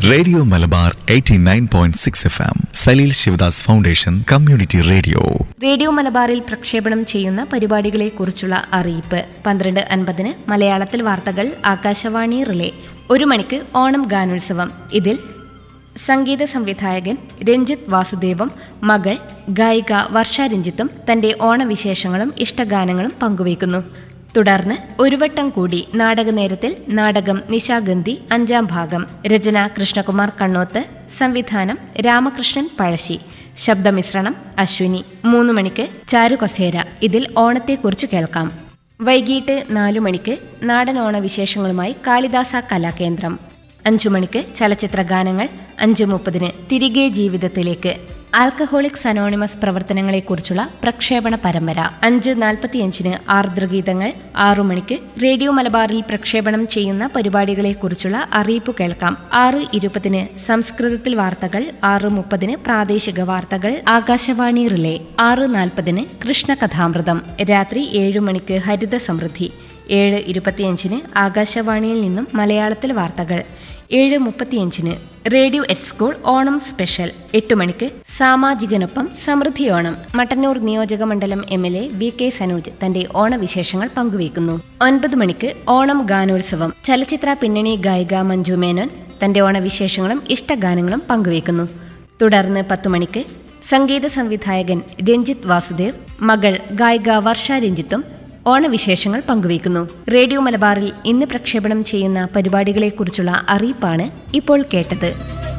radio Malabar 89.6 F M Saleel Sivadas foundation community radio radio മലബാറിൽ പ്രക്ഷേപണം ചെയ്യുന്ന പരിപാടികളെക്കുറിച്ചുള്ള അറിയിപ്പ് പന്ത്രണ്ട് അൻപതിന് മലയാളത്തിൽ വാർത്തകൾ ആകാശവാണി റിലേ ഒരു മണിക്ക് ഓണം ഗാനോത്സവം ഇതിൽ സംഗീത സംവിധായകൻ രഞ്ജിത്ത് വാസുദേവും മകൾ ഗായിക വർഷ രഞ്ജിത്തും തന്റെ ഓണവിശേഷങ്ങളും ഇഷ്ടഗാനങ്ങളും പങ്കുവയ്ക്കുന്നു തുടർന്ന് ഒരു വട്ടം കൂടി നാടകനേരത്തിൽ നാടകം നിശാഗന്ധി അഞ്ചാം ഭാഗം രചന കൃഷ്ണകുമാർ കണ്ണോത്ത് സംവിധാനം രാമകൃഷ്ണൻ പഴശ്ശി ശബ്ദമിശ്രണം അശ്വിനി മൂന്ന് മണിക്ക് ചാരു കസേര ഇതിൽ ഓണത്തെക്കുറിച്ച് കേൾക്കാം വൈകിട്ട് നാലു മണിക്ക് നാടൻ ഓണ വിശേഷങ്ങളുമായി കാളിദാസ കലാകേന്ദ്രം അഞ്ചു മണിക്ക് ചലച്ചിത്ര ഗാനങ്ങൾ അഞ്ച് മുപ്പതിന് തിരികെ ജീവിതത്തിലേക്ക് ആൽക്കഹോളിക്സ് അനോണിമസ് പ്രവർത്തനങ്ങളെക്കുറിച്ചുള്ള പ്രക്ഷേപണ പരമ്പര അഞ്ച് നാൽപ്പത്തിയഞ്ചിന് ആർദ്രഗീതങ്ങൾ ആറു മണിക്ക് റേഡിയോ മലബാറിൽ പ്രക്ഷേപണം ചെയ്യുന്ന പരിപാടികളെക്കുറിച്ചുള്ള അറിയിപ്പ് കേൾക്കാം ആറ് ഇരുപതിന് സംസ്കൃതത്തിൽ വാർത്തകൾ ആറ് മുപ്പതിന് പ്രാദേശിക വാർത്തകൾ ആകാശവാണി റിലേ ആറ് നാൽപ്പതിന് കൃഷ്ണകഥാമൃതം രാത്രി ഏഴു മണിക്ക് ഹരിത സമൃദ്ധി ഏഴ് ഇരുപത്തിയഞ്ചിന് ആകാശവാണിയിൽ നിന്നും മലയാളത്തിൽ വാർത്തകൾ ഏഴ് മുപ്പത്തിയഞ്ചിന് radio at school Onam special എട്ട് മണിക്ക് സാമാജികനൊപ്പം സമൃദ്ധി ഓണം മട്ടന്നൂർ നിയോജക മണ്ഡലം M L A V K Sanoj തന്റെ ഓണവിശേഷങ്ങൾ പങ്കുവയ്ക്കുന്നു ഒൻപത് മണിക്ക് ഓണം ഗാനോത്സവം ചലച്ചിത്ര പിന്നണി ഗായിക മഞ്ജു മേനോൻ തന്റെ ഓണവിശേഷങ്ങളും ഇഷ്ടഗാനങ്ങളും പങ്കുവയ്ക്കുന്നു തുടർന്ന് പത്തു മണിക്ക് സംഗീത സംവിധായകൻ രഞ്ജിത്ത് വാസുദേവ് മകൾ ഗായിക വർഷ രഞ്ജിത്തും ഓണവിശേഷങ്ങൾ പങ്കുവയ്ക്കുന്നു റേഡിയോ മലബാറിൽ ഇന്ന് പ്രക്ഷേപണം ചെയ്യുന്ന പരിപാടികളെക്കുറിച്ചുള്ള അറിയിപ്പാണ് ഇപ്പോൾ കേട്ടത്